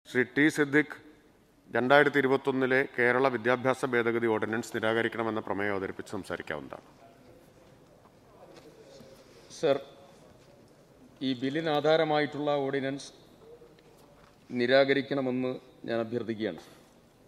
Shri T Siddique രണ്ടായിരത്തി ഇരുപത്തൊന്നിലെ കേരള വിദ്യാഭ്യാസ ഭേദഗതി ഓർഡിനൻസ് നിരാകരിക്കണമെന്ന പ്രമേയം അവതരിപ്പിച്ച് സംസാരിക്കാവുന്നതാണ് സർ ഈ ബില്ലിന് ആധാരമായിട്ടുള്ള ഓർഡിനൻസ് നിരാകരിക്കണമെന്ന് ഞാൻ അഭ്യർത്ഥിക്കുകയാണ് സർ.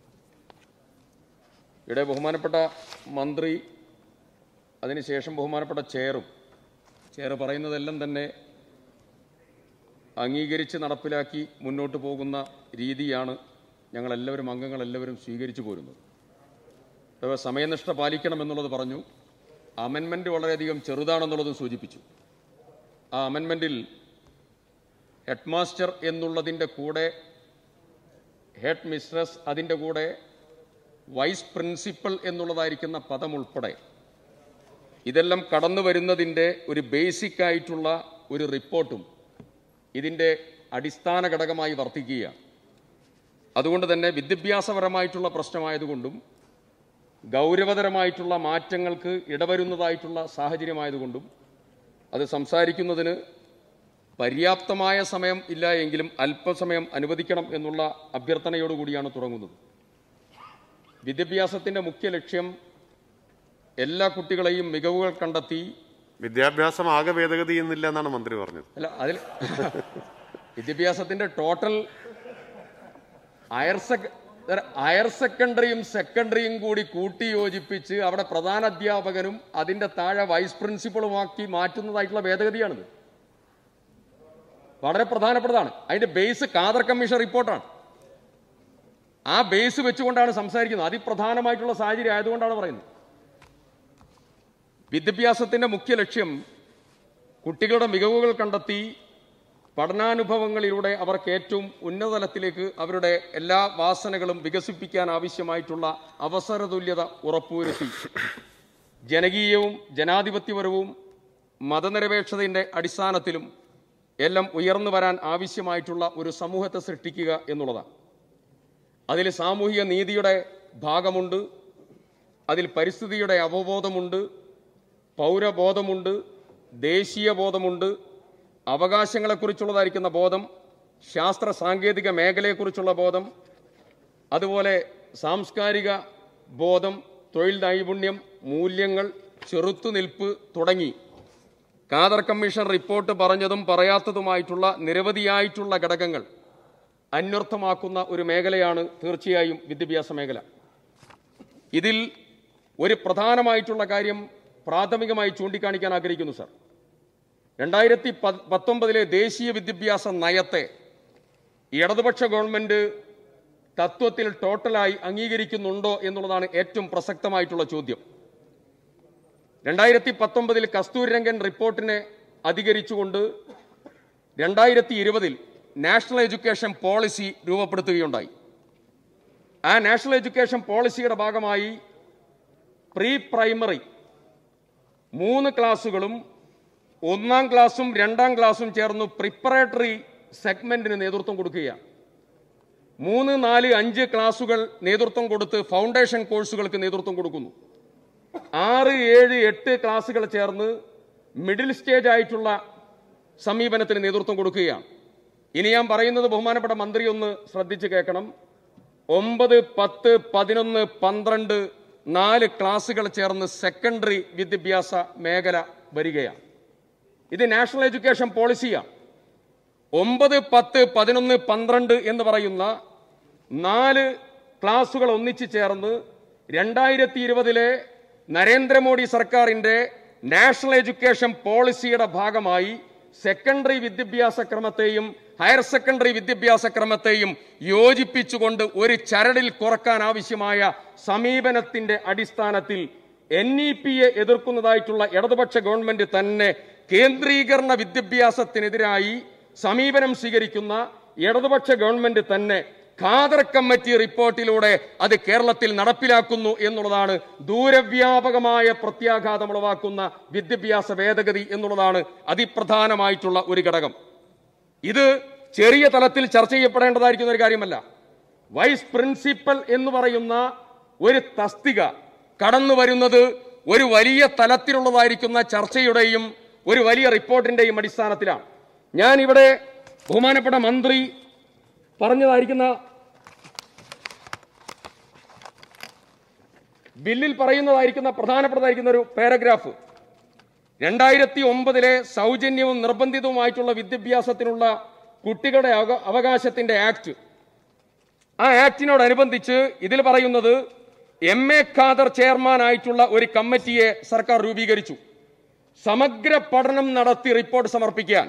ഇവിടെ ബഹുമാനപ്പെട്ട മന്ത്രി അതിനുശേഷം ബഹുമാനപ്പെട്ട ചെയറും ചെയർ പറയുന്നതെല്ലാം തന്നെ അംഗീകരിച്ച് നടപ്പിലാക്കി മുന്നോട്ട് പോകുന്ന രീതിയാണ് ഞങ്ങളെല്ലാവരും അംഗങ്ങളെല്ലാവരും സ്വീകരിച്ചു പോരുന്നത് അതുപോലെ സമയനിഷ്ഠ പാലിക്കണമെന്നുള്ളത് പറഞ്ഞു അമെൻമെൻറ്റ് വളരെയധികം ചെറുതാണെന്നുള്ളതും സൂചിപ്പിച്ചു ആ അമെൻമെൻറ്റിൽ ഹെഡ് മാസ്റ്റർ എന്നുള്ളതിൻ്റെ കൂടെ ഹെഡ് മിസ്ട്രസ് അതിൻ്റെ കൂടെ വൈസ് പ്രിൻസിപ്പൽ എന്നുള്ളതായിരിക്കുന്ന പദം ഉൾപ്പെടെ ഇതെല്ലാം കടന്നു വരുന്നതിൻ്റെ ഒരു ബേസിക് ആയിട്ടുള്ള ഒരു റിപ്പോർട്ടും ഇതിൻ്റെ അടിസ്ഥാന ഘടകമായി വർത്തിക്കുകയാണ് അതുകൊണ്ട് തന്നെ വിദ്യാഭ്യാസപരമായിട്ടുള്ള പ്രശ്നമായതുകൊണ്ടും ഗൗരവതരമായിട്ടുള്ള മാറ്റങ്ങൾക്ക് ഇടവരുന്നതായിട്ടുള്ള സാഹചര്യമായതുകൊണ്ടും അത് സംസാരിക്കുന്നതിന് പര്യാപ്തമായ സമയം ഇല്ല എങ്കിലും അല്പസമയം അനുവദിക്കണം എന്നുള്ള അഭ്യർത്ഥനയോടുകൂടിയാണ് തുടങ്ങുന്നത് വിദ്യാഭ്യാസത്തിൻ്റെ മുഖ്യ ലക്ഷ്യം എല്ലാ കുട്ടികളെയും മികവുകൾ കണ്ടെത്തി വിദ്യാഭ്യാസം ആകെ ഭേദഗതി ചെയ്യുന്നില്ല എന്നാണ് മന്ത്രി പറഞ്ഞത് അല്ല അതിൽ വിദ്യാഭ്യാസത്തിന്റെ ടോട്ടൽ ഹയർ സെക്ക ഹയർ സെക്കൻഡറിയും സെക്കൻഡറിയും കൂടി കൂട്ടി യോജിപ്പിച്ച് അവിടെ പ്രധാന അധ്യാപകനും അതിന്റെ താഴെ വൈസ് പ്രിൻസിപ്പളുമാക്കി മാറ്റുന്നതായിട്ടുള്ള ഭേദഗതിയാണിത് വളരെ പ്രധാനപ്പെട്ടതാണ് അതിന്റെ ബേസ് കാദർ കമ്മീഷൻ റിപ്പോർട്ടാണ് ആ ബേസ് വെച്ചുകൊണ്ടാണ് സംസാരിക്കുന്നത് അതിപ്രധാനമായിട്ടുള്ള സാഹചര്യം ആയതുകൊണ്ടാണ് പറയുന്നത് വിദ്യാഭ്യാസത്തിന്റെ മുഖ്യ ലക്ഷ്യം കുട്ടികളുടെ മികവുകൾ കണ്ടെത്തി പഠനാനുഭവങ്ങളിലൂടെ അവർക്ക് ഏറ്റവും ഉന്നതതലത്തിലേക്ക് അവരുടെ എല്ലാ വാസനകളും വികസിപ്പിക്കാൻ ആവശ്യമായിട്ടുള്ള അവസര തുല്യത ഉറപ്പുവരുത്തി ജനകീയവും ജനാധിപത്യപരവും മതനിരപേക്ഷതയുടെ അടിസ്ഥാനത്തിലും എല്ലാം ഉയർന്നു വരാൻ ആവശ്യമായിട്ടുള്ള ഒരു സമൂഹത്തെ സൃഷ്ടിക്കുക എന്നുള്ളതാണ് അതിൽ സാമൂഹിക നീതിയുടെ ഭാഗമുണ്ട് അതിൽ പരിസ്ഥിതിയുടെ അവബോധമുണ്ട് പൗരബോധമുണ്ട് ദേശീയ ബോധമുണ്ട് അവകാശങ്ങളെക്കുറിച്ചുള്ളതായിരിക്കുന്ന ബോധം ശാസ്ത്ര സാങ്കേതിക മേഖലയെക്കുറിച്ചുള്ള ബോധം അതുപോലെ സാംസ്കാരിക ബോധം തൊഴിൽ നൈപുണ്യം മൂല്യങ്ങൾ ചെറുത്തുനിൽപ്പ് തുടങ്ങി കാദർ കമ്മീഷൻ റിപ്പോർട്ട് പറഞ്ഞതും പറയാത്തതുമായിട്ടുള്ള നിരവധിയായിട്ടുള്ള ഘടകങ്ങൾ അന്വർത്ഥമാക്കുന്ന ഒരു മേഖലയാണ് തീർച്ചയായും വിദ്യാഭ്യാസ മേഖല ഇതിൽ ഒരു പ്രധാനമായിട്ടുള്ള കാര്യം പ്രാഥമികമായി ചൂണ്ടിക്കാണിക്കാൻ ആഗ്രഹിക്കുന്നു സർ രണ്ടായിരത്തി പ- പത്തൊമ്പതിലെ ദേശീയ വിദ്യാഭ്യാസ നയത്തെ ഇടതുപക്ഷ ഗവൺമെന്റ് തത്വത്തിൽ ടോട്ടലായി അംഗീകരിക്കുന്നുണ്ടോ എന്നുള്ളതാണ് ഏറ്റവും പ്രസക്തമായിട്ടുള്ള ചോദ്യം രണ്ടായിരത്തി പത്തൊമ്പതിൽ കസ്തൂരിരംഗൻ റിപ്പോർട്ടിനെ അധികരിച്ചുകൊണ്ട് രണ്ടായിരത്തി ഇരുപതിൽ നാഷണൽ എഡ്യൂക്കേഷൻ പോളിസി രൂപപ്പെടുത്തുകയുണ്ടായി ആ നാഷണൽ എഡ്യൂക്കേഷൻ പോളിസിയുടെ ഭാഗമായി പ്രീ പ്രൈമറി മൂന്ന് ക്ലാസ്സുകളും ഒന്നാം ക്ലാസ്സും രണ്ടാം ക്ലാസ്സും ചേർന്ന് പ്രിപ്പറേറ്ററി സെഗ്മെന്റിന് നേതൃത്വം കൊടുക്കുകയാണ് മൂന്ന് നാല് അഞ്ച് ക്ലാസ്സുകൾ നേതൃത്വം കൊടുത്ത് ഫൗണ്ടേഷൻ കോഴ്സുകൾക്ക് നേതൃത്വം കൊടുക്കുന്നു ആറ് ഏഴ് എട്ട് ക്ലാസ്സുകൾ ചേർന്ന് മിഡിൽ സ്റ്റേജ് ആയിട്ടുള്ള സമീപനത്തിന് നേതൃത്വം കൊടുക്കുകയാണ് ഇനി ഞാൻ പറയുന്നത് ബഹുമാനപ്പെട്ട മന്ത്രി ഒന്ന് ശ്രദ്ധിച്ച് കേൾക്കണം ഒമ്പത് പത്ത് പതിനൊന്ന് പന്ത്രണ്ട് നാല് ക്ലാസ്സുകൾ ചേർന്ന് സെക്കൻഡറി വിദ്യാഭ്യാസ മേഖല വരികയാണ് ഇത് നാഷണൽ എഡ്യൂക്കേഷൻ പോളിസിയാണ് ഒമ്പത് പത്ത് പതിനൊന്ന് പന്ത്രണ്ട് എന്ന് പറയുന്ന നാല് ക്ലാസുകൾ ഒന്നിച്ചു ചേർന്ന് രണ്ടായിരത്തി ഇരുപതിലെ നരേന്ദ്രമോദി സർക്കാരിന്റെ നാഷണൽ എഡ്യൂക്കേഷൻ പോളിസിയുടെ ഭാഗമായി സെക്കൻഡറി വിദ്യാഭ്യാസ ക്രമത്തെയും ഹയർ സെക്കൻഡറി വിദ്യാഭ്യാസ ക്രമത്തെയും യോജിപ്പിച്ചുകൊണ്ട് ഒരു ചരടിൽ കുറക്കാൻ ആവശ്യമായ സമീപനത്തിന്റെ അടിസ്ഥാനത്തിൽ എൻ ഇ പിയെ എതിർക്കുന്നതായിട്ടുള്ള ഇടതുപക്ഷ ഗവൺമെന്റ് തന്നെ കേന്ദ്രീകരണ വിദ്യാഭ്യാസത്തിനെതിരായി സമീപനം സ്വീകരിക്കുന്ന ഇടതുപക്ഷ ഗവൺമെന്റ് തന്നെ ഖാദർ കമ്മിറ്റി റിപ്പോർട്ടിലൂടെ അത് കേരളത്തിൽ നടപ്പിലാക്കുന്നു എന്നുള്ളതാണ് ദൂരവ്യാപകമായ പ്രത്യാഘാതം ഉളവാക്കുന്ന വിദ്യാഭ്യാസ ഭേദഗതി എന്നുള്ളതാണ് അതിപ്രധാനമായിട്ടുള്ള ഒരു ഘടകം ഇത് ചെറിയ തലത്തിൽ ചർച്ച ചെയ്യപ്പെടേണ്ടതായിരിക്കുന്ന ഒരു കാര്യമല്ല വൈസ് പ്രിൻസിപ്പൽ എന്ന് പറയുന്ന ഒരു തസ്തിക കടന്നു വരുന്നത് ഒരു വലിയ തലത്തിലുള്ളതായിരിക്കുന്ന ചർച്ചയുടെയും ഒരു വലിയ റിപ്പോർട്ടിന്റെയും അടിസ്ഥാനത്തിലാണ് ഞാൻ ഇവിടെ ബഹുമാനപ്പെട്ട മന്ത്രി പറഞ്ഞതായിരിക്കുന്ന ബില്ലിൽ പറയുന്നതായിരിക്കുന്ന പ്രധാനപ്പെട്ടതായിരിക്കുന്ന ഒരു പാരഗ്രാഫ് രണ്ടായിരത്തി ഒമ്പതിലെ സൗജന്യവും നിർബന്ധിതവുമായിട്ടുള്ള വിദ്യാഭ്യാസത്തിനുള്ള കുട്ടികളുടെ അവക- അവകാശത്തിന്റെ ആക്ട് ആ ആക്ടിനോടനുബന്ധിച്ച് ഇതിൽ പറയുന്നത് എം എ ഖാദർ ചെയർമാൻ ആയിട്ടുള്ള ഒരു കമ്മിറ്റിയെ സർക്കാർ രൂപീകരിച്ചു സമഗ്ര പഠനം നടത്തി റിപ്പോർട്ട് സമർപ്പിക്കാൻ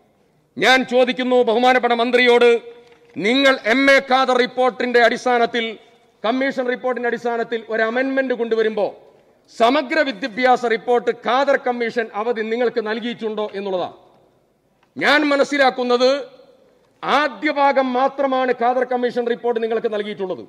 ഞാൻ ചോദിക്കുന്നു ബഹുമാനപ്പെട്ട മന്ത്രിയോട് നിങ്ങൾ എം എ ഖാദർ റിപ്പോർട്ടിന്റെ അടിസ്ഥാനത്തിൽ കമ്മീഷൻ റിപ്പോർട്ടിന്റെ അടിസ്ഥാനത്തിൽ ഒരു അമെന്റ്മെന്റ് കൊണ്ടുവരുമ്പോൾ സമഗ്ര വിദ്യാഭ്യാസ റിപ്പോർട്ട് ഖാദർ കമ്മീഷൻ അവധി നിങ്ങൾക്ക് നൽകിയിട്ടുണ്ടോ എന്നുള്ളതാണ് ഞാൻ മനസ്സിലാക്കുന്നത് ആദ്യ ഭാഗം മാത്രമാണ് ഖാദർ കമ്മീഷൻ റിപ്പോർട്ട് നിങ്ങൾക്ക് നൽകിയിട്ടുള്ളത്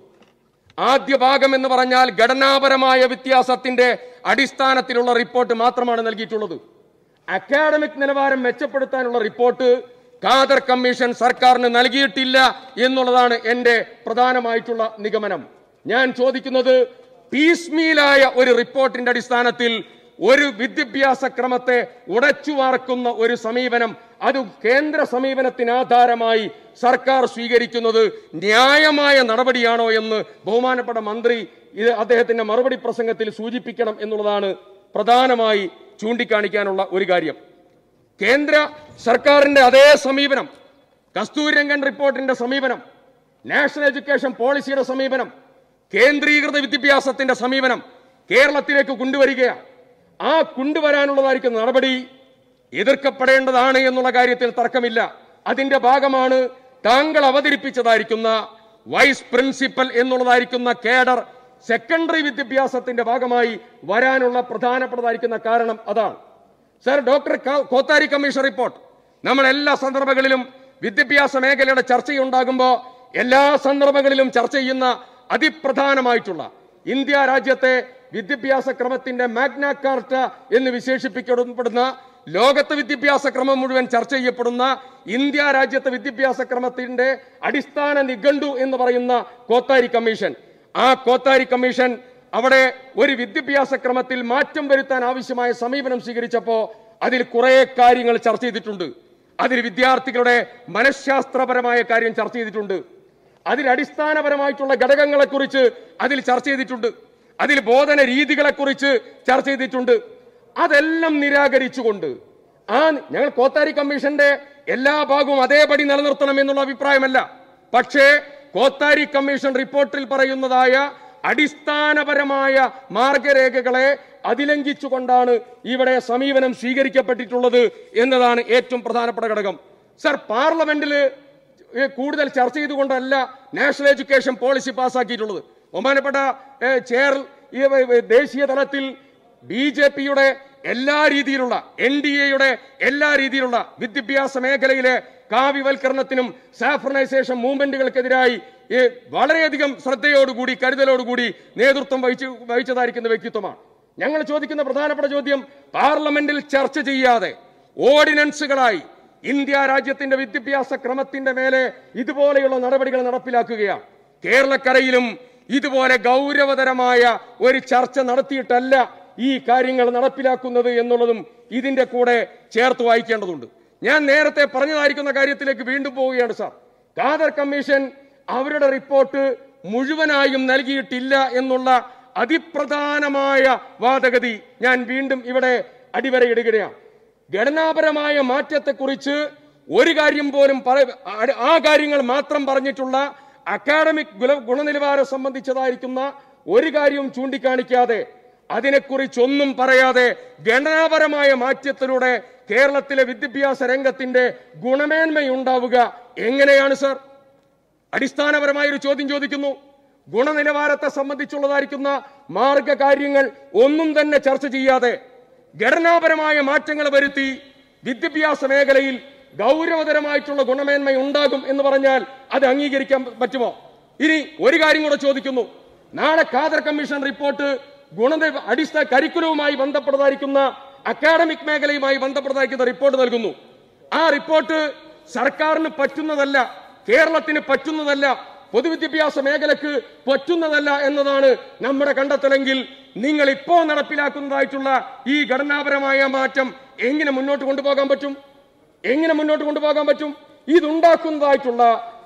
ആദ്യ ഭാഗം എന്ന് പറഞ്ഞാൽ ഘടനാപരമായ വ്യത്യാസത്തിന്റെ അടിസ്ഥാനത്തിലുള്ള റിപ്പോർട്ട് മാത്രമാണ് നൽകിയിട്ടുള്ളത് അക്കാഡമിക് നിലവാരം മെച്ചപ്പെടുത്താനുള്ള റിപ്പോർട്ട് ഖാദർ കമ്മീഷൻ സർക്കാരിന് നൽകിയിട്ടില്ല എന്നുള്ളതാണ് എന്റെ പ്രധാനമായിട്ടുള്ള നിഗമനം ഞാൻ ചോദിക്കുന്നത് പീസ്മീലായ ഒരു റിപ്പോർട്ടിന്റെ അടിസ്ഥാനത്തിൽ ഒരു വിദ്യാഭ്യാസ ക്രമത്തെ ഉടച്ചു വാർക്കുന്ന ഒരു സമീപനം അത് കേന്ദ്ര സമീപനത്തിന് ആധാരമായി സർക്കാർ സ്വീകരിക്കുന്നത് ന്യായമായ നടപടിയാണോ എന്ന് ബഹുമാനപ്പെട്ട മന്ത്രി ഇത് അദ്ദേഹത്തിന്റെ മറുപടി പ്രസംഗത്തിൽ സൂചിപ്പിക്കണം എന്നുള്ളതാണ് പ്രധാനമായി ചൂണ്ടിക്കാണിക്കാനുള്ള ഒരു കാര്യം കേന്ദ്ര സർക്കാരിന്റെ അതേ സമീപനം കസ്തൂരിരംഗൻ റിപ്പോർട്ടിന്റെ സമീപനം നാഷണൽ എഡ്യൂക്കേഷൻ പോളിസിയുടെ സമീപനം കേന്ദ്രീകൃത വിദ്യാഭ്യാസത്തിന്റെ സമീപനം കേരളത്തിലേക്ക് കൊണ്ടുവരികയാണ് ആ കൊണ്ടുവരാനുള്ളതായിരിക്കുന്ന നടപടി എതിർക്കപ്പെടേണ്ടതാണ് എന്നുള്ള കാര്യത്തിൽ തർക്കമില്ല അതിന്റെ ഭാഗമാണ് താങ്കൾ അവതരിപ്പിച്ചതായിരിക്കുന്ന വൈസ് പ്രിൻസിപ്പൽ എന്നുള്ളതായിരിക്കുന്ന കേഡർ സെക്കൻഡറി വിദ്യാഭ്യാസത്തിന്റെ ഭാഗമായി വരാനുള്ള പ്രധാനപ്പെട്ടതായിരിക്കുന്ന കാരണം അതാണ് സർ ഡോക്ടർ ക- കോത്താരി കമ്മീഷൻ റിപ്പോർട്ട് നമ്മൾ എല്ലാ സന്ദർഭങ്ങളിലും വിദ്യാഭ്യാസ മേഖലയുടെ ചർച്ചയുണ്ടാകുമ്പോൾ എല്ലാ സന്ദർഭങ്ങളിലും ചർച്ച ചെയ്യുന്ന അതിപ്രധാനമായിട്ടുള്ള ഇന്ത്യ രാജ്യത്തെ വിദ്യാഭ്യാസ ക്രമത്തിന്റെ മാഗ്ന കാർട്ട എന്ന് വിശേഷിപ്പിക്കപ്പെടുന്ന ലോകത്തെ വിദ്യാഭ്യാസ ക്രമം മുഴുവൻ ചർച്ച ചെയ്യപ്പെടുന്ന ഇന്ത്യ രാജ്യത്തെ വിദ്യാഭ്യാസ ക്രമത്തിന്റെ അടിസ്ഥാന നിഘണ്ടു എന്ന് പറയുന്ന കോത്താരി കമ്മീഷൻ ആ കോത്താരി കമ്മീഷൻ അവിടെ ഒരു വിദ്യാഭ്യാസ ക്രമത്തിൽ മാറ്റം വരുത്താൻ ആവശ്യമായ സമീപനം സ്വീകരിച്ചപ്പോൾ അതിൽ കുറെ കാര്യങ്ങൾ ചർച്ച ചെയ്തിട്ടുണ്ട് അതിൽ വിദ്യാർത്ഥികളുടെ മനഃശാസ്ത്രപരമായ കാര്യം ചർച്ച ചെയ്തിട്ടുണ്ട് അതിൽ അടിസ്ഥാനപരമായിട്ടുള്ള ഘടകങ്ങളെക്കുറിച്ച് അതിൽ ചർച്ച ചെയ്തിട്ടുണ്ട് അതിൽ ബോധന രീതികളെക്കുറിച്ച് ചർച്ച ചെയ്തിട്ടുണ്ട് അതെല്ലാം നിരാകരിച്ചുകൊണ്ട് ആ ഞങ്ങൾ കോത്താരി കമ്മീഷന്റെ എല്ലാ ഭാഗവും അതേപടി നിലനിർത്തണം എന്നുള്ള അഭിപ്രായമല്ല പക്ഷേ കോത്താരി കമ്മീഷൻ റിപ്പോർട്ടിൽ പറയുന്നതായ അടിസ്ഥാനപരമായ മാർഗരേഖകളെ അതിലംഘിച്ചുകൊണ്ടാണ് ഇവിടെ സമീപനം സ്വീകരിക്കപ്പെട്ടിട്ടുള്ളത് എന്നതാണ് ഏറ്റവും പ്രധാനപ്പെട്ട ഘടകം സർ പാർലമെന്റിൽ ഏ, കൂടുതൽ ചർച്ച ചെയ്തുകൊണ്ടല്ല നാഷണൽ എഡ്യൂക്കേഷൻ പോളിസി പാസ്സാക്കിയിട്ടുള്ളത് ബഹുമാനപ്പെട്ട ഏ, ചെയർ ഈ, ഏ, ഏ, ദേശീയ തലത്തിൽ ബി ജെ പിയുടെ എല്ലാ രീതിയിലുള്ള എൻ ഡി എയുടെ എല്ലാ രീതിയിലുള്ള വിദ്യാഭ്യാസ മേഖലയിലെ കാവ്യവൽക്കരണത്തിനും സാഫ്രണൈസേഷൻ മൂവ്മെന്റുകൾക്കെതിരായി ഏ, വളരെയധികം ശ്രദ്ധയോടുകൂടി കരുതലോടുകൂടി നേതൃത്വം വഹിച്ചു വഹിച്ചതായിരിക്കുന്ന വ്യക്തിത്വമാണ് ഞങ്ങൾ ചോദിക്കുന്ന പ്രധാനപ്പെട്ട ചോദ്യം പാർലമെന്റിൽ ചർച്ച ചെയ്യാതെ ഓർഡിനൻസുകളായി ഇന്ത്യ രാജ്യത്തിന്റെ വിദ്യാഭ്യാസ ക്രമത്തിന്റെ മേലെ ഇതുപോലെയുള്ള നടപടികൾ നടപ്പിലാക്കുകയാണ് കേരളക്കരയിലും ഇതുപോലെ ഗൗരവതരമായ ഒരു ചർച്ച നടത്തിയിട്ടല്ല ഈ കാര്യങ്ങൾ നടപ്പിലാക്കുന്നത് എന്നുള്ളതും ഇതിന്റെ കൂടെ ചേർത്ത് വായിക്കേണ്ടതുണ്ട് ഞാൻ നേരത്തെ പറഞ്ഞതായിരിക്കുന്ന കാര്യത്തിലേക്ക് വീണ്ടും പോവുകയാണ് സാർ ഖാദർ കമ്മീഷൻ അവരുടെ റിപ്പോർട്ട് മുഴുവനായും നൽകിയിട്ടില്ല എന്നുള്ള അതിപ്രധാനമായ വാദഗതി ഞാൻ വീണ്ടും ഇവിടെ അടിവരയിടുകയാണ് ഘടനാപരമായ മാറ്റത്തെക്കുറിച്ച് ഒരു കാര്യം പോലും പറ- ആ- ആ കാര്യങ്ങൾ മാത്രം പറഞ്ഞിട്ടുള്ള അക്കാഡമിക് ഗുണ- ഗുണനിലവാരം സംബന്ധിച്ചതായിരിക്കുന്ന ഒരു കാര്യവും ചൂണ്ടിക്കാണിക്കാതെ അതിനെക്കുറിച്ചൊന്നും പറയാതെ ഘടനാപരമായ മാറ്റത്തിലൂടെ കേരളത്തിലെ വിദ്യാഭ്യാസ രംഗത്തിന്റെ ഗുണമേന്മയുണ്ടാവുക എങ്ങനെയാണ് സർ അടിസ്ഥാനപരമായ ഒരു ചോദ്യം ചോദിക്കുന്നു ഗുണനിലവാരത്തെ സംബന്ധിച്ചുള്ളതായിരിക്കുന്ന മാർഗകാര്യങ്ങൾ ഒന്നും തന്നെ ചർച്ച ചെയ്യാതെ ഘടനാപരമായ മാറ്റങ്ങൾ വരുത്തി വിദ്യാഭ്യാസ മേഖലയിൽ ഗൗരവതരമായിട്ടുള്ള ഗുണമേന്മ ഉണ്ടാകും എന്ന് പറഞ്ഞാൽ അത് അംഗീകരിക്കാൻ പറ്റുമോ ഇനി ഒരു കാര്യം കൂടെ ചോദിക്കുന്നു നാളെ ഖാദർ കമ്മീഷൻ റിപ്പോർട്ട് ഗുണനില അടിസ്ഥാന കരിക്കുലവുമായി ബന്ധപ്പെട്ടതായിരിക്കുന്ന അക്കാഡമിക് മേഖലയുമായി ബന്ധപ്പെട്ടതായിരിക്കുന്ന റിപ്പോർട്ട് നൽകുന്നു ആ റിപ്പോർട്ട് സർക്കാരിന് പറ്റുന്നതല്ല കേരളത്തിന് പറ്റുന്നതല്ല പൊതുവിദ്യാഭ്യാസ മേഖലക്ക് പറ്റുന്നതല്ല എന്നതാണ് നമ്മുടെ കണ്ടെത്തലെങ്കിൽ നിങ്ങൾ ഇപ്പോൾ നടപ്പിലാക്കുന്നതായിട്ടുള്ള ഈ ഘടനാപരമായ മാറ്റം എങ്ങനെ മുന്നോട്ട് കൊണ്ടുപോകാൻ പറ്റും എങ്ങനെ മുന്നോട്ട് കൊണ്ടുപോകാൻ പറ്റും ഇതുണ്ടാക്കുന്നതായിട്ടുള്ള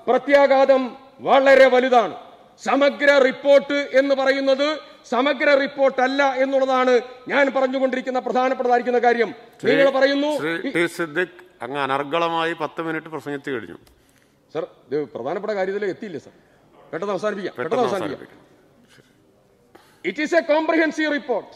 പ്രത്യാഘാതം വളരെ വലുതാണ് സമഗ്ര റിപ്പോർട്ട് എന്ന് പറയുന്നത് സമഗ്ര റിപ്പോർട്ട് അല്ല എന്നുള്ളതാണ് ഞാൻ പറഞ്ഞുകൊണ്ടിരിക്കുന്ന പ്രധാനപ്പെട്ടതായിരിക്കുന്ന കാര്യം നിങ്ങൾ പറയുന്നു ശ്രീ ടി സിദ്ദിഖ് അങ്ങ് അനർഗളമായി പത്ത് മിനിറ്റ് പ്രസംഗിച്ചു കഴിഞ്ഞു സർ ഇത് പ്രധാനപ്പെട്ട കാര്യത്തിലേക്ക് എത്തിയില്ലേ സർ പെട്ടെന്ന് അവസാനിപ്പിക്കാം പെട്ടെന്ന് പെട്ടെന്ന് അവസാനിപ്പിക്കാം അവസാനിപ്പിക്കണം It is a comprehensive report.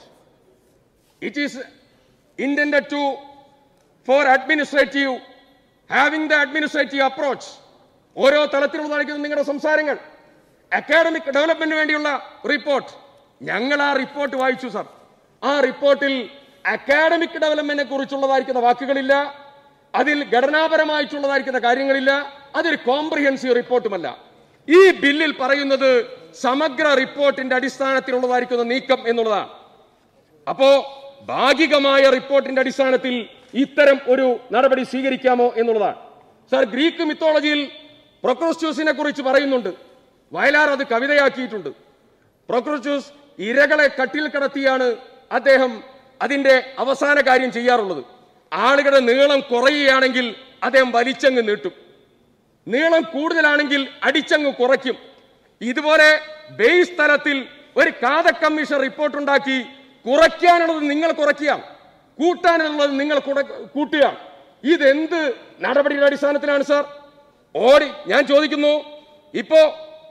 It is intended to, for administrative, having the administrative approach. ഓരോ തലത്തിലുള്ളതായിരിക്കും നിങ്ങളുടെ സംസാരങ്ങൾ അക്കാഡമിക് ഡെവലപ്മെന്റിന് വേണ്ടിയുള്ള റിപ്പോർട്ട് ഞങ്ങൾ ആ റിപ്പോർട്ട് വായിച്ചു സർ ആ റിപ്പോർട്ടിൽ അക്കാഡമിക് ഡെവലപ്മെന്റിനെ കുറിച്ചുള്ളതായിരിക്കുന്ന വാക്കുകളില്ല അതിൽ ഘടനാപരമായിട്ടുള്ളതായിരിക്കുന്ന കാര്യങ്ങളില്ല അതൊരു കോംപ്രിഹെൻസീവ് റിപ്പോർട്ടുമല്ല ഈ ബില്ലിൽ പറയുന്നത് സമഗ്ര റിപ്പോർട്ടിന്റെ അടിസ്ഥാനത്തിലുള്ളതായിരിക്കുന്ന നീക്കം എന്നുള്ളതാണ് അപ്പോ ഭാഗികമായ റിപ്പോർട്ടിന്റെ അടിസ്ഥാനത്തിൽ ഇത്തരം ഒരു നടപടി സ്വീകരിക്കാമോ എന്നുള്ളതാണ് സാർ ഗ്രീക്ക് മിത്തോളജിയിൽ പ്രൊക്രോസ്റ്റ്യൂസിനെ കുറിച്ച് പറയുന്നുണ്ട് വയലാർ അത് കവിതയാക്കിയിട്ടുണ്ട് പ്രൊക്രോസ്റ്റ്യൂസ് ഇരകളെ കട്ടിൽ കടത്തിയാണ് അദ്ദേഹം അതിന്റെ അവസാന കാര്യം ചെയ്യാറുള്ളത് ആളുകളുടെ നീളം കുറയുകയാണെങ്കിൽ അദ്ദേഹം വലിച്ചങ്ങ് നീട്ടും നീളം കൂടുതലാണെങ്കിൽ അടിച്ചങ്ങ് കുറയ്ക്കും ഇതുപോലെ ബേസ് തലത്തിൽ ഒരു കാത കമ്മീഷൻ റിപ്പോർട്ട് ഉണ്ടാക്കി കുറയ്ക്കാനുള്ളത് നിങ്ങൾ കുറയ്ക്കുക കൂട്ടാനുള്ളത് നിങ്ങൾ കുട- കൂട്ടുക ഇതെന്ത് നടപടിയുടെ അടിസ്ഥാനത്തിലാണ് സാർ ഓടി ഞാൻ ചോദിക്കുന്നു ഇപ്പോ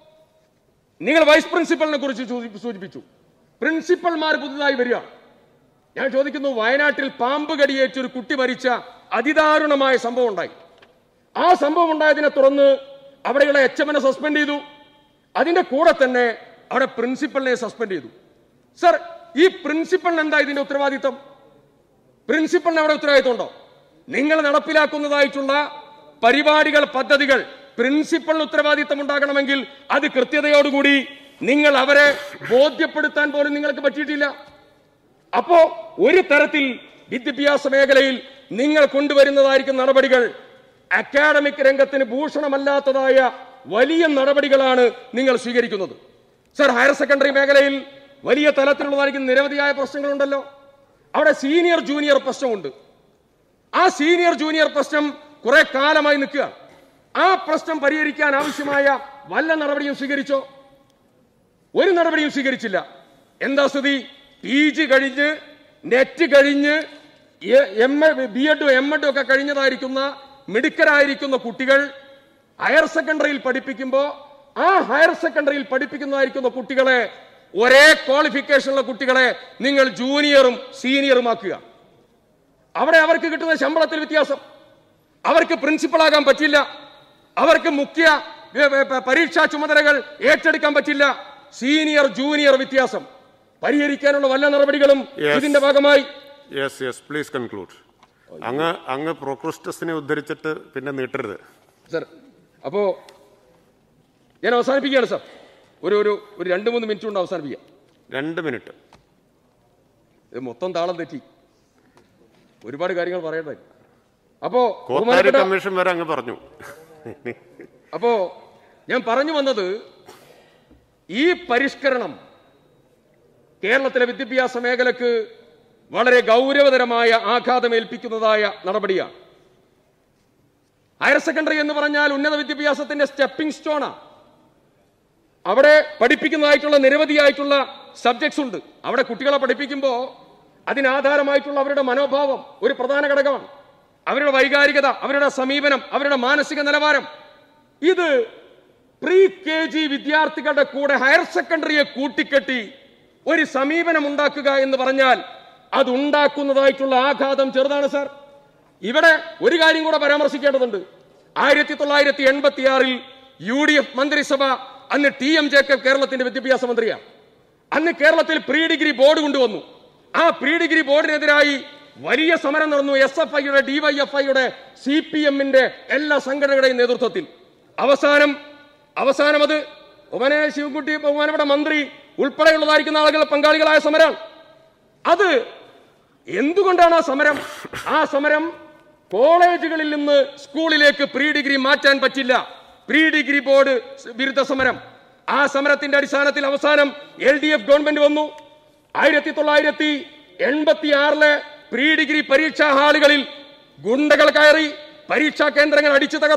നിങ്ങൾ വൈസ് പ്രിൻസിപ്പലിനെ കുറിച്ച് സൂചി- സൂചിപ്പിച്ചു പ്രിൻസിപ്പൽമാർ പുതുതായി വരിക ഞാൻ ചോദിക്കുന്നു വയനാട്ടിൽ പാമ്പ് കടിയേറ്റ് ഒരു കുട്ടി മരിച്ച അതിദാരുണമായ സംഭവം ഉണ്ടായി ആ സംഭവം ഉണ്ടായതിനെ തുടർന്ന് അവിടെയുള്ള എച്ച് എമ്മിനെ സസ്പെൻഡ് ചെയ്തു അതിന്റെ കൂടെ തന്നെ അവിടെ പ്രിൻസിപ്പലിനെ സസ്പെൻഡ് ചെയ്തു സർ ഈ പ്രിൻസിപ്പലിന് എന്താ ഇതിന്റെ ഉത്തരവാദിത്വം പ്രിൻസിപ്പലിന് അവിടെ ഉത്തരവാദിത്വം ഉണ്ടോ നിങ്ങൾ നടപ്പിലാക്കുന്നതായിട്ടുള്ള പരിപാടികൾ പദ്ധതികൾ പ്രിൻസിപ്പലിന് ഉത്തരവാദിത്തം ഉണ്ടാകണമെങ്കിൽ അത് കൃത്യതയോടുകൂടി നിങ്ങൾ അവരെ ബോധ്യപ്പെടുത്താൻ പോലും നിങ്ങൾക്ക് പറ്റിയിട്ടില്ല അപ്പോ ഒരു തരത്തിൽ വിദ്യാഭ്യാസ മേഖലയിൽ നിങ്ങൾ കൊണ്ടുവരുന്നതായിരിക്കും നടപടികൾ അക്കാഡമിക് രംഗത്തിന് ഭൂഷണമല്ലാത്തതായ വലിയ നടപടികളാണ് നിങ്ങൾ സ്വീകരിക്കുന്നത് സർ ഹയർ സെക്കൻഡറി മേഖലയിൽ വലിയ തലത്തിലുള്ളതായിരിക്കും നിരവധിയായ പ്രശ്നങ്ങളുണ്ടല്ലോ അവിടെ സീനിയർ ജൂനിയർ പ്രശ്നമുണ്ട് ആ സീനിയർ ജൂനിയർ പ്രശ്നം കുറെ കാലമായി നിൽക്കുക ആ പ്രശ്നം പരിഹരിക്കാൻ ആവശ്യമായ വല്ല നടപടിയും സ്വീകരിച്ചോ ഒരു നടപടിയും സ്വീകരിച്ചില്ല എന്താ സ്ഥിതി പി ജി കഴിഞ്ഞ് നെറ്റ് കഴിഞ്ഞ് എം ബി എഡും എം എഡും ഒക്കെ കഴിഞ്ഞതായിരിക്കുന്ന മിടുക്കരായിരിക്കുന്ന കുട്ടികൾ ഹയർ സെക്കൻഡറിയിൽ പഠിപ്പിക്കുമ്പോൾ ആ ഹയർ സെക്കൻഡറിയിൽ പഠിപ്പിക്കുന്നതായിരിക്കുന്ന കുട്ടികളെ ഒരേ ക്വാളിഫിക്കേഷനുള്ള കുട്ടികളെ നിങ്ങൾ ജൂനിയറും സീനിയറും ആക്കുക അവിടെ അവർക്ക് കിട്ടുന്ന ശമ്പളത്തിൽ വ്യത്യാസം അവർക്ക് പ്രിൻസിപ്പൾ ആകാൻ പറ്റില്ല അവർക്ക് മുഖ്യ ഏ, ഏ, പ- പരീക്ഷാ ചുമതലകൾ ഏറ്റെടുക്കാൻ പറ്റില്ല സീനിയർ ജൂനിയർ വ്യത്യാസം പരിഹരിക്കാനുള്ള വല്ല നടപടികളും Yes. ഇതിന്റെ ഭാഗമായി യെസ് യെസ് പ്ലീസ് കൺക്ലൂഡ് അങ്ങ് അങ്ങ് പ്രൊക്രിസ്റ്റസിനെ ഉദ്ധരിച്ചിട്ട് പിന്നെ നീട്ടരുത് സർ അപ്പോ ഞാൻ അവസാനിപ്പിക്കുകയാണ് സർ ഒരു ഒരു ഒരു രണ്ട് മൂന്ന് മിനിറ്റ് കൊണ്ട് അവസാനിപ്പിക്കാം രണ്ട് മിനിറ്റ് ഇത് മൊത്തം താളം തെറ്റി ഒരുപാട് കാര്യങ്ങൾ പറയണ്ടായി അപ്പോ കോത്താരി ബഹുമാനപ്പെട്ട കമ്മീഷൻ വരെ അങ്ങ് പറഞ്ഞു അപ്പോ ഞാൻ പറഞ്ഞു വന്നത് ഈ പരിഷ്കരണം കേരളത്തിലെ വിദ്യാഭ്യാസ മേഖലക്ക് വളരെ ഗൗരവതരമായ ആഘാതമേൽപ്പിക്കുന്നതായ നടപടിയാണ് ഹയർ സെക്കൻഡറി എന്ന് പറഞ്ഞാൽ ഉന്നത വിദ്യാഭ്യാസത്തിന്റെ സ്റ്റെപ്പിംഗ് സ്റ്റോണാണ് അവിടെ പഠിപ്പിക്കുന്നതായിട്ടുള്ള നിരവധിയായിട്ടുള്ള സബ്ജക്ട്സ് ഉണ്ട് അവിടെ കുട്ടികളെ പഠിപ്പിക്കുമ്പോൾ അതിനാധാരമായിട്ടുള്ള അവരുടെ മനോഭാവം ഒരു പ്രധാന ഘടകമാണ് അവരുടെ വൈകാരികത അവരുടെ സമീപനം അവരുടെ മാനസിക നിലവാരം ഇത് പ്രീ കെ ജി വിദ്യാർത്ഥികളുടെ കൂടെ ഹയർ സെക്കൻഡറിയെ കൂട്ടിക്കെട്ടി ഒരു സമീപനം ഉണ്ടാക്കുക എന്ന് പറഞ്ഞാൽ അത് ഉണ്ടാക്കുന്നതായിട്ടുള്ള ആഘാതം ചെറുതാണ് സാർ ഇവിടെ ഒരു കാര്യം കൂടെ പരാമർശിക്കേണ്ടതുണ്ട് ആയിരത്തി തൊള്ളായിരത്തി എൺപത്തി ആറിൽ യു ഡി എഫ് മന്ത്രിസഭ അന്ന് ടി എം ജേക്കബ് കേരളത്തിന്റെ വിദ്യാഭ്യാസ മന്ത്രിയാണ് അന്ന് കേരളത്തിൽ പ്രീ ഡിഗ്രി ബോർഡ് കൊണ്ടുവന്നു ആ പ്രീ ഡിഗ്രി ബോർഡിനെതിരായി വലിയ സമരം നടന്നു എസ് എഫ് ഐയുടെ ഡിവൈഎഫ്ഐയുടെ സി പി എമ്മിന്റെ എല്ലാ സംഘടനകളുടെയും നേതൃത്വത്തിൽ അവസാനം അവസാനം അത് ബഹുമാന ശിവൻകുട്ടി ബഹുമാനപ്പെട്ട മന്ത്രി ഉൾപ്പെടെയുള്ളതായിരിക്കുന്ന ആളുകൾ പങ്കാളികളായ സമരമാണ് അത് എന്തുകൊണ്ടാണ് ആ സമരം ആ സമരം കോളേജുകളിൽ നിന്ന് സ്കൂളിലേക്ക് പ്രീ ഡിഗ്രി മാറ്റാൻ പറ്റില്ല പ്രീ ഡിഗ്രി ബോർഡ് വിരുദ്ധ സമരം ആ സമരത്തിന്റെ അടിസ്ഥാനത്തിൽ അവസാനം എൽ ഡി എഫ് ഗവൺമെന്റ് വന്നു ആയിരത്തി തൊള്ളായിരത്തി എൺപത്തി ആറിലെ പ്രീ ഡിഗ്രി പരീക്ഷാ ഹാളുകളിൽ ഗുണ്ടകൾ കയറി പരീക്ഷാ കേന്ദ്രങ്ങൾ അടിച്ചു തകർത്തു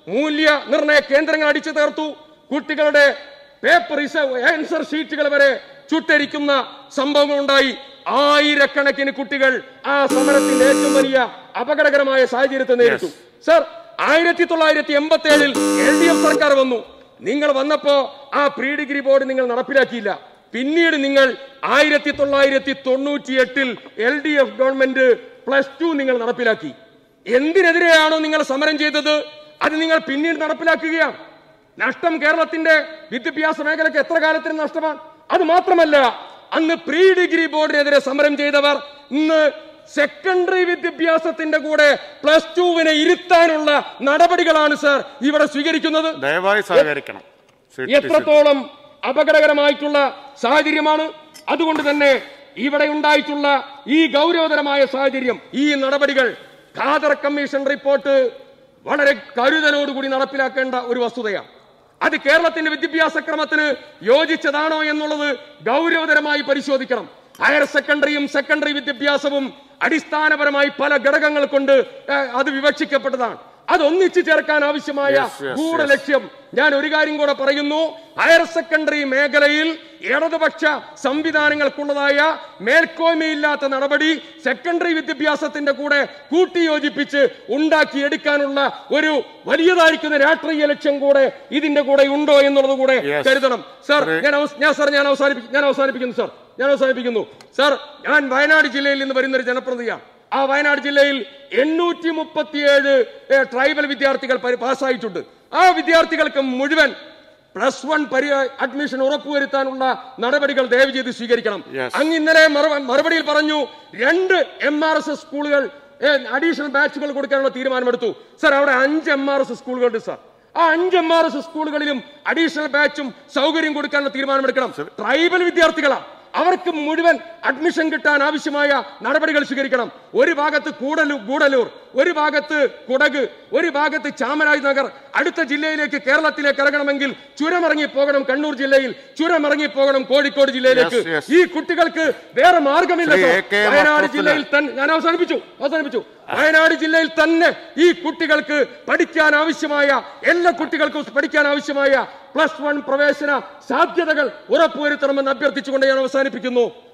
മൂല്യ നിർണയ കേന്ദ്രങ്ങൾ അടിച്ചു തീർത്തു കുട്ടികളുടെ പേപ്പർ ആൻസർ ഷീറ്റുകൾ വരെ ചുട്ടരിക്കുന്ന സംഭവങ്ങൾ ഉണ്ടായി ആയിരക്കണക്കിന് കുട്ടികൾ ആ സമരത്തിന്റെ ഏറ്റവും വലിയ അപകടകരമായ സാഹചര്യത്തെ നേരിട്ടു സർ ആയിരത്തി തൊള്ളായിരത്തി എൺപത്തി ഏഴിൽ എൽ ഡി എഫ് സർക്കാർ വന്നു നിങ്ങൾ വന്നപ്പോ ആ പ്രീ ഡിഗ്രി ബോർഡ് നിങ്ങൾ നടപ്പിലാക്കിയില്ല പിന്നീട് നിങ്ങൾ ആയിരത്തി തൊള്ളായിരത്തി തൊണ്ണൂറ്റി എട്ടിൽ L D F government plus two നിങ്ങൾ നടപ്പിലാക്കി എന്തിനെതിരെയാണോ നിങ്ങൾ സമരം ചെയ്തത് അത് നിങ്ങൾ പിന്നീട് നടപ്പിലാക്കുകയാണ് നഷ്ടം കേരളത്തിന്റെ വിദ്യാഭ്യാസ മേഖലയ്ക്ക് എത്ര കാലത്തിന് നഷ്ടമാണ് അത് മാത്രമല്ല അന്ന് പ്രീ ഡിഗ്രി ബോർഡിനെതിരെ സമരം ചെയ്തവർ ഇന്ന് സെക്കൻഡറി വിദ്യാഭ്യാസത്തിന്റെ കൂടെ പ്ലസ് ടുവിനെ ഇരുത്താനുള്ള നടപടികളാണ് സർ ഇവിടെ സ്വീകരിക്കുന്നത് ദയവായി സഹകരിക്കണം ശ്രീ ടി. എത്രത്തോളം അപകടകരമായിട്ടുള്ള സാഹചര്യമാണ് അതുകൊണ്ട് തന്നെ ഇവിടെ ഉണ്ടായിട്ടുള്ള ഈ ഗൗരവതരമായ സാഹചര്യം ഈ നടപടികൾ ഖാദർ കമ്മീഷൻ റിപ്പോർട്ട് വളരെ കരുതലോടുകൂടി നടപ്പിലാക്കേണ്ട ഒരു വസ്തുതയാണ് അത് കേരളത്തിന്റെ വിദ്യാഭ്യാസ ക്രമത്തിന് യോജിച്ചതാണോ എന്നുള്ളത് ഗൗരവതരമായി പരിശോധിക്കണം ഹയർ സെക്കൻഡറിയും സെക്കൻഡറി വിദ്യാഭ്യാസവും അടിസ്ഥാനപരമായി പല ഘടകങ്ങൾ കൊണ്ട് ഏഹ്, അത് വിവക്ഷിക്കപ്പെട്ടതാണ് അത് ഒന്നിച്ചു ചേർക്കാൻ ആവശ്യമായ Yes, yes, ഗൂഢ yes. ലക്ഷ്യം ഞാൻ ഒരു കാര്യം കൂടെ പറയുന്നു ഹയർ സെക്കൻഡറി മേഖലയിൽ ഇടതുപക്ഷ സംവിധാനങ്ങൾക്കുള്ളതായ മേൽക്കോയ്മയില്ലാത്ത നടപടി സെക്കൻഡറി വിദ്യാഭ്യാസത്തിന്റെ കൂടെ കൂട്ടിയോജിപ്പിച്ച് ഉണ്ടാക്കിയെടുക്കാനുള്ള ഒരു വലിയതായിരിക്കുന്ന രാഷ്ട്രീയ ലക്ഷ്യം കൂടെ ഇതിന്റെ കൂടെ ഉണ്ടോ എന്നുള്ളത് കൂടെ Yes. കരുതണം സാർ Sir, ഞാൻ അവസ്- ഞാൻ സാർ ഞാൻ അവസാനിപ്പിക്കും ഞാൻ അവസാനിപ്പിക്കുന്നു സാർ ഞാൻ അവസാനിപ്പിക്കുന്നു സാർ ഞാൻ വയനാട് ജില്ലയിൽ നിന്ന് വരുന്ന ഒരു ജനപ്രതിനിധിയാണ് ആ വയനാട് ജില്ലയിൽ എണ്ണൂറ്റി മുപ്പത്തിയേഴ് ട്രൈബൽ വിദ്യാർത്ഥികൾ പരി- പാസ്സായിട്ടുണ്ട് ആ വിദ്യാർത്ഥികൾക്ക് മുഴുവൻ പ്ലസ് വൺ പരി അഡ്മിഷൻ ഉറപ്പുവരുത്താനുള്ള നടപടികൾ ദയവ് ചെയ്ത് സ്വീകരിക്കണം Yes. അങ്ങ് ഇന്നലെ മറു- മറുപടിയിൽ പറഞ്ഞു രണ്ട് എം ആർ എസ് എസ് സ്കൂളുകൾ അഡീഷണൽ ബാച്ചുകൾ കൊടുക്കാനുള്ള തീരുമാനമെടുത്തു സർ അവിടെ അഞ്ച് എം ആർ എസ് സ്കൂളുകളുണ്ട് സർ ആ അഞ്ച് എം ആർ എസ് സ്കൂളുകളിലും അഡീഷണൽ ബാച്ചും സൗകര്യം കൊടുക്കാനുള്ള തീരുമാനമെടുക്കണം ട്രൈബൽ വിദ്യാർത്ഥികളാണ് അവർക്ക് മുഴുവൻ അഡ്മിഷൻ കിട്ടാൻ ആവശ്യമായ നടപടികൾ സ്വീകരിക്കണം ഒരു ഭാഗത്ത് കൂടലൂർ ഗൂഡലൂർ ഒരു ഭാഗത്ത് കുടക് ഒരു ഭാഗത്ത് ചാമരാജ് നഗർ അടുത്ത ജില്ലയിലേക്ക് കേരളത്തിലേക്ക് ഇറങ്ങണമെങ്കിൽ ചുരമിറങ്ങി പോകണം കണ്ണൂർ ജില്ലയിൽ ചുരമിറങ്ങി പോകണം കോഴിക്കോട് ജില്ലയിലേക്ക് Yes, yes. ഈ കുട്ടികൾക്ക് വേറെ മാർഗമില്ല Shri sir. A. K. Wayanad മഫ്രൂഖിന് ജില്ലയിൽ തന്നെ ഞാൻ അവസാനിപ്പിച്ചു അവസാനിപ്പിച്ചു വയനാട് ജില്ലയിൽ തന്നെ ഈ കുട്ടികൾക്ക് പഠിക്കാൻ ആവശ്യമായ എല്ലാ കുട്ടികൾക്കും പഠിക്കാൻ ആവശ്യമായ പ്ലസ് വൺ പ്രവേശന സാധ്യതകൾ ഉറപ്പുവരുത്തണമെന്ന് അഭ്യർത്ഥിച്ചുകൊണ്ട് ഞാൻ അവസാനിപ്പിക്കുന്നു